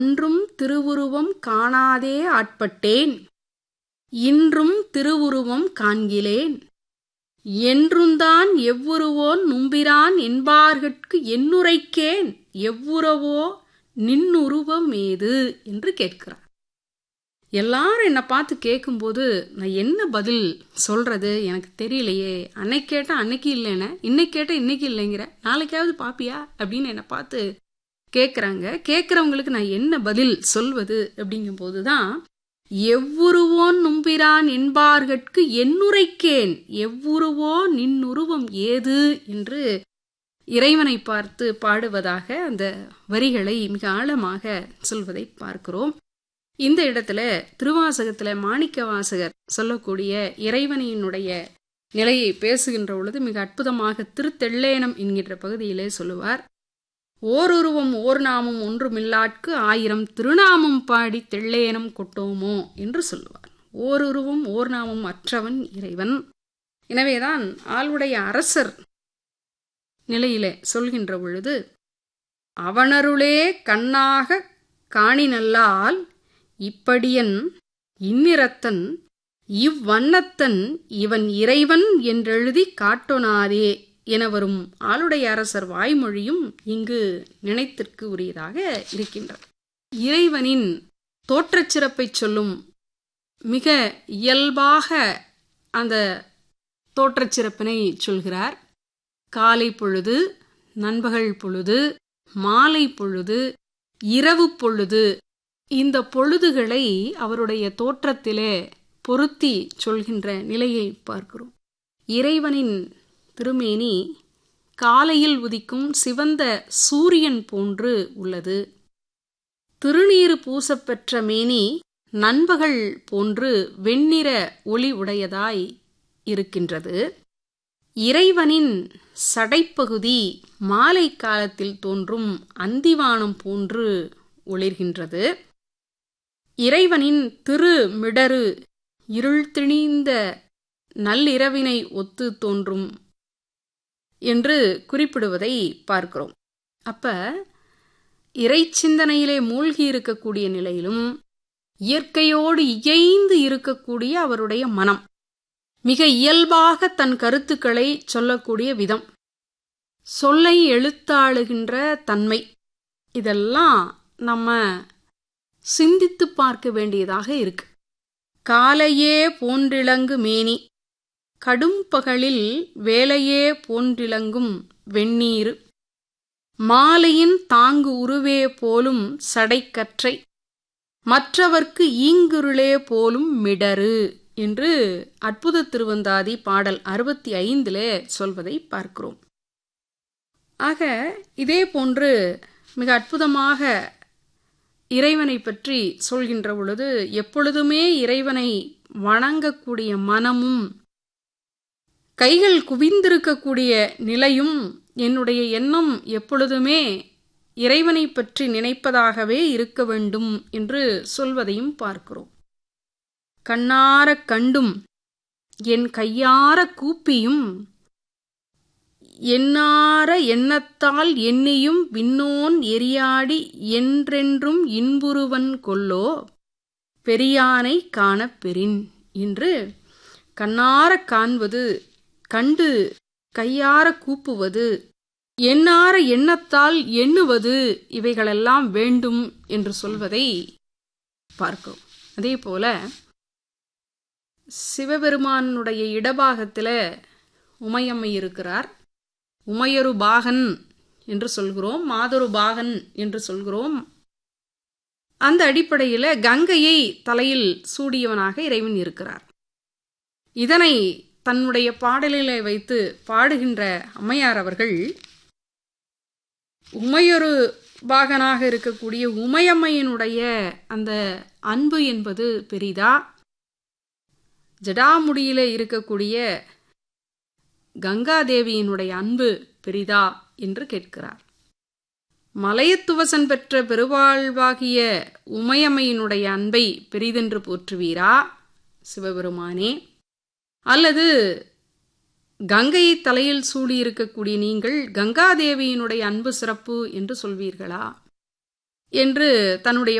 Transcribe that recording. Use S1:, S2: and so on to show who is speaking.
S1: அன்றும் திருவுருவம் காணாதே ஆட்பட்டேன் இன்றும் திருவுருவம் காண்கிலேன் என்றுந்தான் எவ்வுருவோன் நும்பிரான் என்பார்கட்கு என்னுரைக்கேன் எவ்வுறவோ நின்னுருவமேது என்று கேட்கிறார் எல்லாரும் என்னை பார்த்து கேட்கும்போது நான் என்ன பதில் சொல்றது எனக்கு தெரியலையே அன்னைக்கு கேட்டா அன்னைக்கு இல்லைன்னு இன்னைக்கு கேட்டா இன்னைக்கு இல்லைங்கிற நாளைக்காவது பாப்பியா அப்படின்னு என்னை பார்த்து கேட்குறாங்க கேட்குறவங்களுக்கு நான் என்ன பதில் சொல்வது அப்படிங்கும்போது தான் எவ்வுருவோன் நும்பிரான் என்பார்கட்கு என்னுரைக்கேன் எவ்வுருவோ நின்னுருவம் ஏது என்று இறைவனை பார்த்து பாடுவதாக அந்த வரிகளை மிக ஆழமாக சொல்வதை பார்க்கிறோம் இந்த இடத்துல திருவாசகத்துல மாணிக்க வாசகர் சொல்லக்கூடிய இறைவனினுடைய நிலையை பேசுகின்ற பொழுது மிக அற்புதமாக திருத்தெள்ளேனம் என்கின்ற பகுதியிலே சொல்லுவார் ஓருருவம் ஓர் நாமம் ஒன்றுமில்லாட்கு ஆயிரம் திருநாமம் பாடி தெள்ளேனம் கொட்டோமோ என்று சொல்லுவார் ஓருருவம் ஓர் நாமம் அற்றவன் இறைவன் எனவேதான் ஆளுடைய அரசர் நிலையிலே சொல்கின்ற பொழுது அவனருளே கண்ணாக காணினல்லால் இப்படியன் இந்நிறத்தன் இவ்வண்ணத்தன் இவன் இறைவன் என்றெழுதி காட்டொனாதே என வரும் ஆளுடைய அரசர் வாய்மொழியும் இங்கு நினைத்திற்கு உரியதாக இருக்கின்றது இறைவனின் தோற்றச் சிறப்பை சொல்லும் மிக இயல்பாக அந்த தோற்றச் சிறப்பினை சொல்கிறார் காலை பொழுது நண்பகல் பொழுது மாலை பொழுது இரவு பொழுது இந்த பொழுதுகளை அவருடைய தோற்றத்திலே பொருத்தி சொல்கின்ற நிலையை பார்க்கிறோம் இறைவனின் திருமேனி காலையில் உதிக்கும் சிவந்த சூரியன் போன்று உள்ளது திருநீறு பூசப்பெற்ற மேனி நண்பகல் போன்று வெண்ணிற ஒளி உடையதாய் இருக்கின்றது இறைவனின் சடைப்பகுதி மாலை காலத்தில் தோன்றும் அந்திவானம் போன்று ஒளிர்கின்றது இறைவனின் திரு மிடரு இருள் திணிந்த நள்ளிரவினை ஒத்து தோன்றும் என்று குறிப்பிடுவதை பார்க்கிறோம் அப்ப இறை சிந்தனையிலே மூழ்கி இருக்கக்கூடிய நிலையிலும் இயற்கையோடு இயைந்து இருக்கக்கூடிய அவருடைய மனம் மிக இயல்பாக தன் கருத்துக்களை சொல்லக்கூடிய விதம் சொல்லை எழுத்தாளுகின்ற தன்மை இதெல்லாம் நம்ம சிந்தித்து பார்க்க வேண்டியதாக இருக்கு காலையே போன்றிலங்கு மேனி கடும் பகலில் வேலையே போன்றிலங்கும் வெந்நீர் மாலையின் தாங்கு உருவே போலும் சடைக்கற்றை மற்றவர்க்கு ஈங்குருளே போலும் மிடரு என்று அற்புத திருவந்தாதி பாடல் அறுபத்தி ஐந்திலே சொல்வதை பார்க்கிறோம் ஆக இதே போன்று மிக அற்புதமாக இறைவனை பற்றி சொல்கின்ற பொழுது எப்பொழுதுமே இறைவனை வணங்கக்கூடிய மனமும் கைகள் குவிந்திருக்கக்கூடிய நிலையும் என்னுடைய எண்ணம் எப்பொழுதுமே இறைவனை பற்றி நினைப்பதாகவே இருக்க வேண்டும் என்று சொல்வதையும் பார்க்கிறோம் கண்ணார கண்டும் என் கையார கூப்பியும் எண்ணார எண்ணத்தால் எண்ணியும் விண்ணோன் எரியாடி என்றென்றும் இன்புருவன் கொல்லோ பெரியானை காணப் பெறின் என்று கண்ணார காண்பது கண்டு கையார கூப்புவது எண்ணார எண்ணத்தால் எண்ணுவது இவைகளெல்லாம் வேண்டும் என்று சொல்வதை பார்க்கும் அதே போல சிவபெருமானுடைய இடபாகத்தில் உமையம்மை இருக்கிறார் உமையொரு பாகன் என்று சொல்கிறோம் மாதொரு பாகன் என்று சொல்கிறோம் அந்த அடிப்படையில் கங்கையை தலையில் சூடியவனாக இறைவன் இருக்கிறார் இதனை தன்னுடைய பாடலிலே வைத்து பாடுகின்ற அம்மையார் அவர்கள் உமையொரு பாகனாக இருக்கக்கூடிய உமையம்மையினுடைய அந்த அன்பு என்பது பெரிதா ஜடாமுடியில இருக்கக்கூடிய கங்காதேவியினுடைய அன்பு பெரிதா என்று கேட்கிறார் மலையத்துவசன் பெற்ற பெருவாழ்வாகிய உமையம்மையினுடைய அன்பை பெரிதென்று போற்றுவீரா சிவபெருமானே அல்லது கங்கையை தலையில் சூடியிருக்கக்கூடிய நீங்கள் கங்காதேவியினுடைய அன்பு சிறப்பு என்று சொல்வீர்களா என்று தன்னுடைய